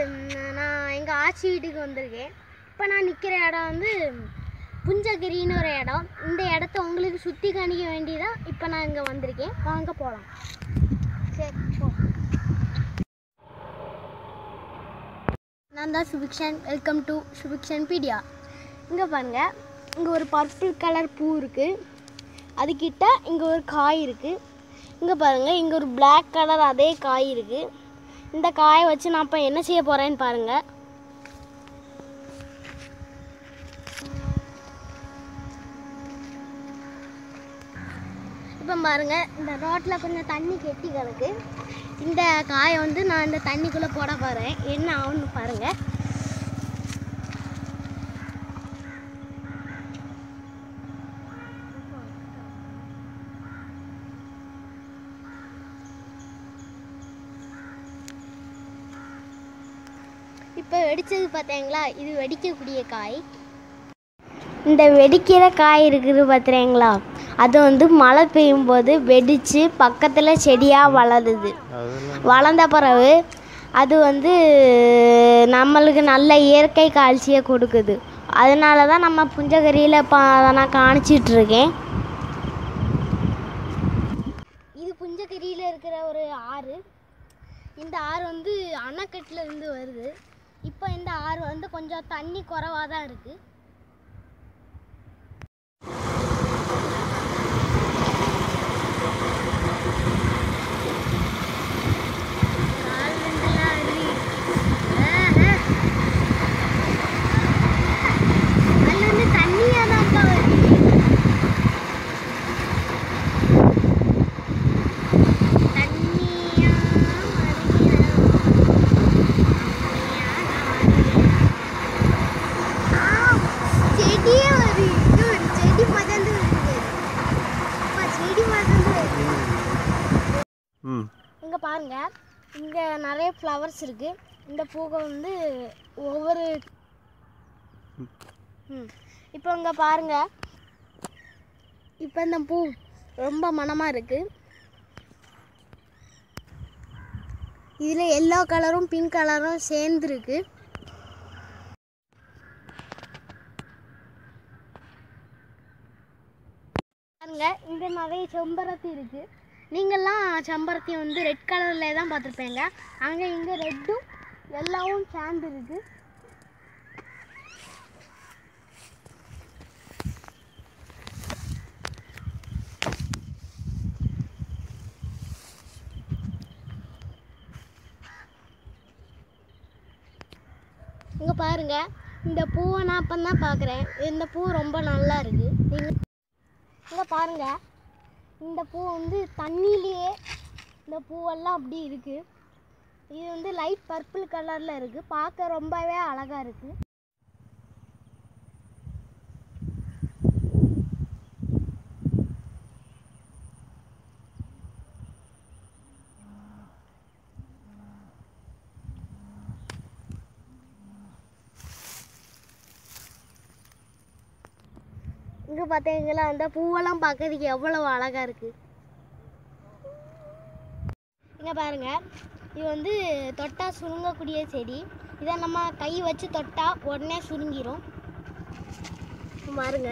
ம், நான் எங்கள் ஆச்சி வீட்டுக்கு வந்திருக்கேன் இப்போ நான் நிற்கிற இடம் வந்து புஞ்சகிரின்னு ஒரு இடம் இந்த இடத்த உங்களுக்கு சுற்றி காணிக்க வேண்டியதா இப்போ நான் இங்கே வந்திருக்கேன் வாங்க போகலாம் சரி போ நான் தான் Subikshan welcome to Subikshan pedia இங்கே பாருங்க இங்கே ஒரு பர்பிள் கலர் பூ இருக்குது அதுக்கிட்ட இங்கே ஒரு காய் இருக்குது இங்கே பாருங்கள் இங்கே ஒரு Black கலர் அதே காய் இருக்குது இந்த காயை வச்சு நான் இப்போ என்ன செய்ய போகிறேன்னு பாருங்கள் இப்போ பாருங்க இந்த ரோட்டில் கொஞ்சம் தண்ணி கெட்டி கிடக்கு இந்த காயை வந்து நான் இந்த தண்ணிக்குள்ளே போட போகிறேன் என்ன ஆகும்னு பாருங்கள் இப்போ வெடிச்சது பார்த்தீங்களா இது வெடிக்கக்கூடிய காய் இந்த வெடிக்கிற காய் இருக்குது பார்த்துறீங்களா அது வந்து மழை பெய்யும் போது வெடித்து பக்கத்தில் செடியாக வளருது வளர்ந்த பிறகு அது வந்து நம்மளுக்கு நல்ல இயற்கை காட்சியை கொடுக்குது அதனால தான் நம்ம புஞ்சகரியில் இப்போ அதை நான் காணிச்சிட்டு இருக்கேன் இது புஞ்சகிரியில் இருக்கிற ஒரு ஆறு இந்த ஆறு வந்து அணைக்கட்டில் இருந்து வருது இப்போ இந்த ஆறு வந்து கொஞ்சம் தண்ணி குறைவாக தான் இருக்குது தண்ணியாக தான்ப்பா வருது தண்ணியா செடியே வருது இது ஒரு செடி மதந்து வருது அப்பா, செடி மதந்து வருது ம் இங்கே பாருங்க இங்கே நிறைய ஃப்ளவர்ஸ் இருக்கு இந்த பூவை வந்து ஒவ்வொரு ம் இப்போ இங்கே பாருங்க இப்போ இந்த பூ ரொம்ப மணமாக இருக்கு இதில் எல்லோ கலரும் பிங்க் கலரும் சேர்ந்துருக்கு பாருங்க இங்கே நிறைய செம்பருத்தி இருக்கு நீங்கள்லாம் செம்பருத்தி வந்து ரெட் கலரில் தான் பார்த்துருப்பீங்க அங்கே இங்கே ரெட்டும் எல்லாவும் சேர்ந்து இருக்கு இங்கே பாருங்க இந்த பூவை நான் இப்போ தான் பார்க்குறேன் இந்த பூ ரொம்ப நல்லா இருக்கு நீங்கள் இங்கே பாருங்க இந்த பூ வந்து தண்ணியிலேயே இந்த பூவெல்லாம் அப்படி இருக்கு இது வந்து லைட் பர்பிள் கலரில் இருக்கு பார்க்க ரொம்பவே அழகா இருக்கு இங்கே பார்த்தீங்களா அந்த பூவெல்லாம் பார்க்கறதுக்கு எவ்வளவு அழகா இருக்கு இங்கே பாருங்க இது வந்து தொட்டா சுருங்கக்கூடிய செடி இதை நம்ம கை வச்சு தொட்டா உடனே சுருங்கிரும் இங்க பாருங்க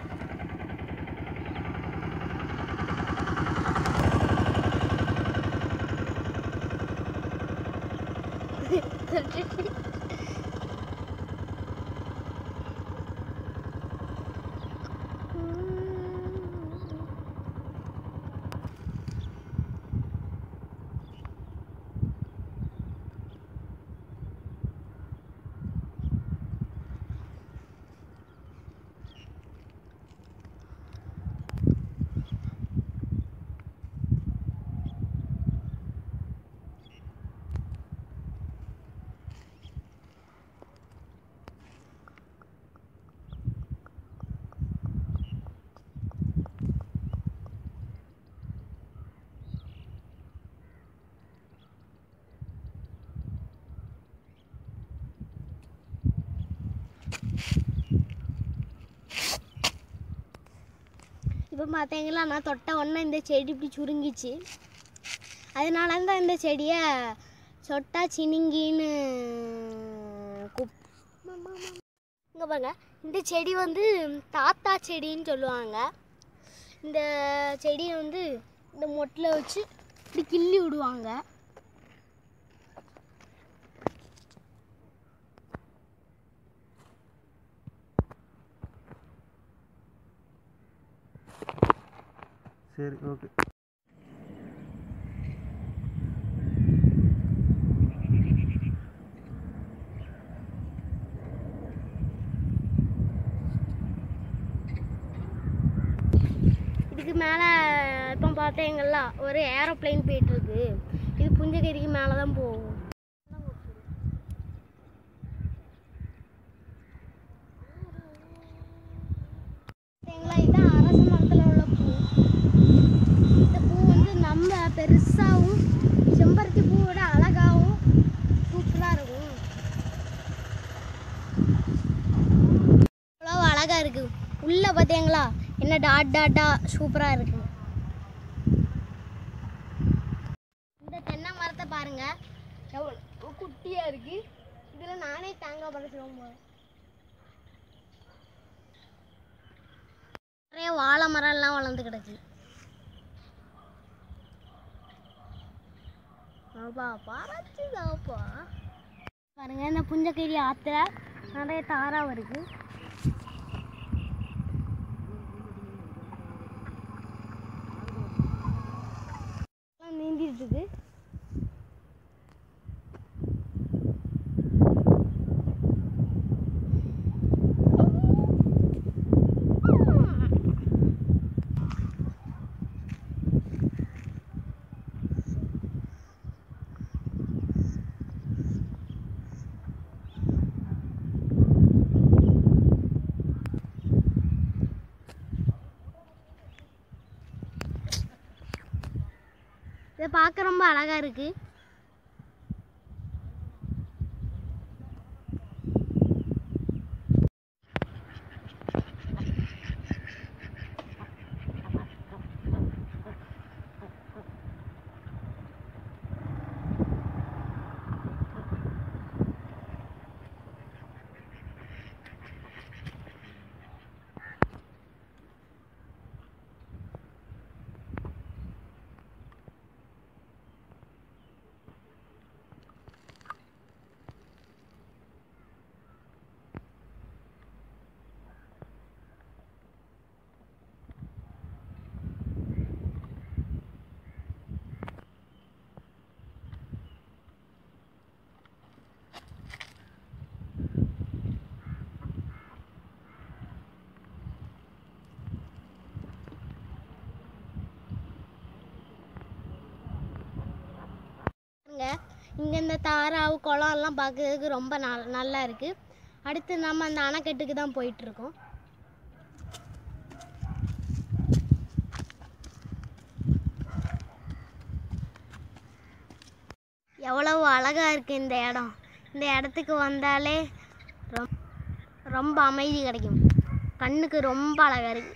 இப்போ பார்த்தீங்களா நான் தொட்ட உடனே இந்த செடி இப்படி சுருங்கிச்சு அதனால தான் இந்த செடியை சொட்டா சினிங்கின்னு கூப் இங்கே பாருங்க இந்த செடி வந்து தாத்தா செடின்னு சொல்லுவாங்க இந்த செடியை வந்து இந்த மொட்டில் வச்சு இப்படி கிள்ளி விடுவாங்க சரி ஓகே இதுக்கு மேலே இப்போ பார்த்தீங்களா ஒரு ஏரோப்ளேன் போயிட்டு இருக்கு இது புஞ்சகிரிக்கு மேலே தான் போகும் பார்த்தீங்களா இதுதான் அரச மரத்தில் உள்ள பூ இந்த பூ வந்து நம்ம பெருசாகவும் செம்பருத்தி பூவோட அழகாகவும் சூப்பராக இருக்கும் அவ்வளோ அழகா இருக்கு உள்ள பார்த்தீங்களா என்ன டாட் டாட்டா சூப்பராக இருக்கு இந்த தென்னை மரத்தை பாருங்க எவ்வளோ குட்டியாக இருக்கு இதில் நானே தேங்காய் பறிச்சிருவோம் போல நிறைய வாழை மரம் எல்லாம் வளர்ந்து கிடக்கு அப்பா பறச்சுதாப்பா பாருங்க இந்த புஞ்சக்கேரி ஆற்றுல நிறைய தாராவும் இருக்கு எல்லாம் நீந்திட்டு இருக்கு இதை பார்க்க ரொம்ப அழகா இருக்கு பாருங்க இங்க இந்த தாராவு குளம் எல்லாம் பார்க்கறதுக்கு ரொம்ப நல் நல்லா இருக்கு அடுத்து நம்ம அந்த அணைக்கட்டுக்கு தான் போயிட்டு இருக்கோம் எவ்வளவு அழகா இருக்கு இந்த இடம் இந்த இடத்துக்கு வந்தாலே ரொம்- ரொம்ப அமைதி கிடைக்கும் கண்ணுக்கு ரொம்ப அழகா இருக்கு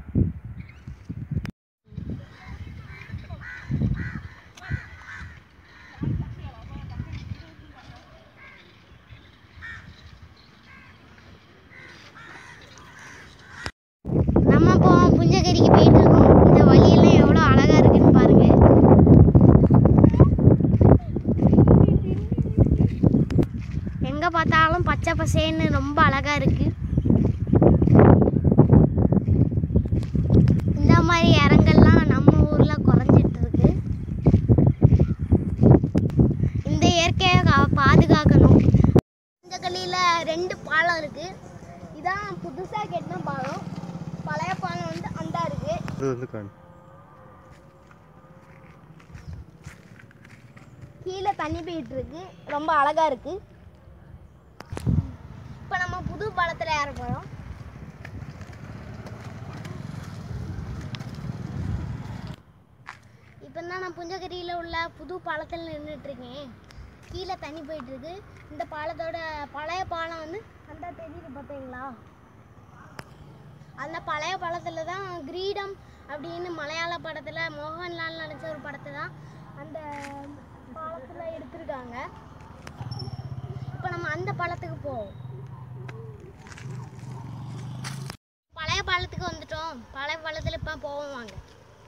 நம்ம இப்போ புஞ்சகரிக்கு போயிட்டு இருக்கோம் இந்த வழியெல்லாம் எவ்வளோ அழகா இருக்குன்னு பாருங்க எங்க பார்த்தாலும் பச்சை பசேன்னு ரொம்ப அழகா இருக்கு இந்த மாதிரி இடங்கள்லாம் நம்ம ஊர்ல குறைஞ்சிட்டு இருக்கு இந்த இயற்கையை கா- பாதுகாக்கணும் இந்த கல்லியில் ரெண்டு பாலம் இருக்கு இதான் புதுசாக கட்டின பாலம் பழைய பாலம் வந்து அந்தா இருக்கு இது வந்து காணு கீழே தண்ணி போயிட்டு இருக்கு ரொம்ப அழகா இருக்கு இப்போ நம்ம புது பாலத்தில் ஏற போகிறோம் இப்போ தான் நான் புஞ்சகிரியில் உள்ள புது பாலத்தில் நின்றுட்டு இருக்கேன் கீழே தண்ணி போயிட்டு இருக்கு இந்த பாலத்தோட பழைய பாலம் வந்து அந்த தெரியுது பார்த்தீங்களா அந்த பழைய படத்தில் தான் கிரீடம் அப்படின்னு மலையாள படத்தில் மோகன்லால் நடித்த ஒரு படத்தை தான் அந்த பாலத்தில் எடுத்திருக்காங்க இப்போ நம்ம அந்த பாலத்துக்கு போவோம் பழைய பாலத்துக்கு வந்துட்டோம் பழைய பாலத்தில் இப்போ போவோம் வாங்க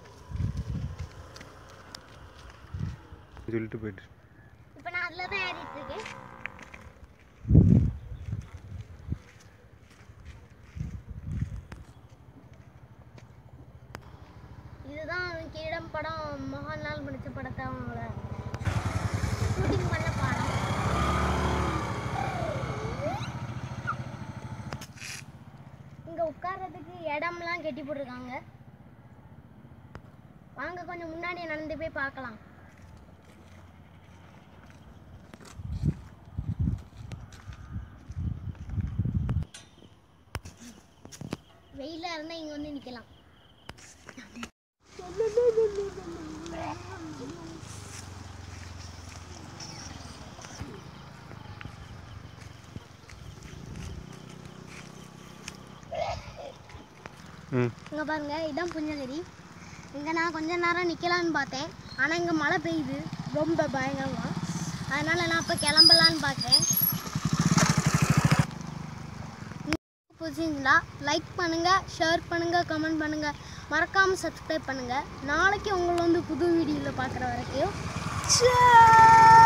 சொல்லிட்டு போயிட்டு இப்போ நான் அதில் தான் ஏறிட்டு இருக்கேன் இதுதான் கீழம் படம் மோகன்லால் நடிச்ச படத்தை அவங்கள ஷூட்டிங் பண்ண பாடம் இங்க உட்கார்றதுக்கு இடம்லாம் கட்டி போட்டிருக்காங்க வாங்க கொஞ்சம் முன்னாடி நடந்து போய் பார்க்கலாம் வெயிலாக இருந்தால் இங்கே வந்து நிற்கலாம் ம் இங்கே பாருங்க இதான் புஞ்சகிரி இங்கே நான் கொஞ்ச நேரம் நிற்கலான்னு பார்த்தேன் ஆனால் இங்கே மழை பெய்யுது ரொம்ப பயங்கரமாக அதனால் நான் இப்போ கிளம்பலான்னு பார்க்குறேன் பிடிச்சிருந்தா லைக் பண்ணுங்கள் ஷேர் பண்ணுங்கள் கமெண்ட் பண்ணுங்கள் மறக்காமல் சப்ஸ்கிரைப் பண்ணுங்கள் நாளைக்கு உங்களை வந்து புது வீடியோவில் பார்க்குற வரைக்கும் Ciao!